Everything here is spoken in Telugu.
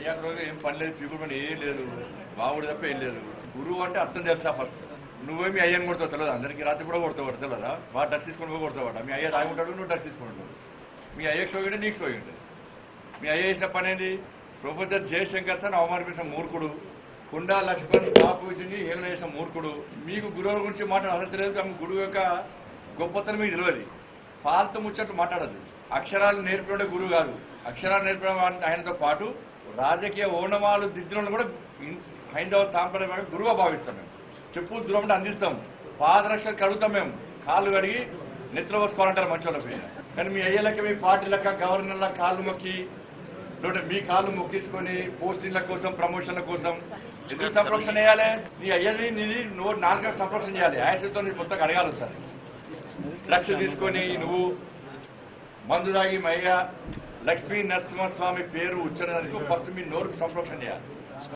అయ్యా రోజు ఏం పని లేదు పీపుల్ పని ఏం లేదు బావుడు తప్ప ఏం లేదు గురువు అంటే అర్థం తెలుసా ఫస్ట్ నువ్వేమి అయ్యని కొడతావు తెలియదు అందరికీ రాత్రి కూడా కొడతావు తెలియదా వాడు డ్రగ్స్ తీసుకొని పోయి కొడతావాట మీ అయ్య తాగుంటాడు నువ్వు డ్రగ్స్ తీసుకుంటావు మీ అయ్యకి సోగిండే నీకు సోగిండే మీ అయ్య చేసిన పని ఏంది ప్రొఫెసర్ జయశంకర్ సార్ అవమానిపించిన మూర్ఖుడు కుండా లక్ష్మణ్ బాపూజీని హేళన చేసిన మూర్ఖుడు మీకు గురువుల గురించి మాట్లాడ తెలియదు ఆమె గురువు యొక్క గొప్పతనం మీకు తెలియదు పాలతో ముచ్చట్టు మాట్లాడదు అక్షరాలు నేర్పడే గురువు కాదు అక్షరాలు నేర్పడం ఆయన- ఆయనతో పాటు రాజకీయ ఓనమాలు దిద్దులను కూడా ఇన్- హైందవ సాంప్రదాయంగా గురువుగా భావిస్తాం మేము చెప్పులు దూరం అంటే అందిస్తాం పాదరక్షలు కడుగుతాం మేము కాళ్ళు కడిగి నెత్తిలో పోసుకోవాలంటారు మంచి వాళ్ళకి కానీ మీ అయ్యలకి మీ పార్టీ లెక్క గవర్నర్ల కాళ్ళు మొక్కి లేదంటే మీ కాళ్ళు మొక్కించుకొని పోస్టింగ్ల కోసం ప్రమోషన్ల కోసం ఎందుకు సంప్రోక్షణ చేయాలి నీ అయ్యది నీది నువ్వు నాలుగు సంప్రోక్షణ చేయాలి యాసిడ్తో నీ మొత్తం అడగాలి సార్ లక్ష తీసుకొని నువ్వు మందు తాగి మయ్య లక్ష్మీ నరసింహస్వామి పేరు ఉచ్చరణకు ఫస్ట్ మీ నోరుకు సంప్రోక్షణ చేయాలి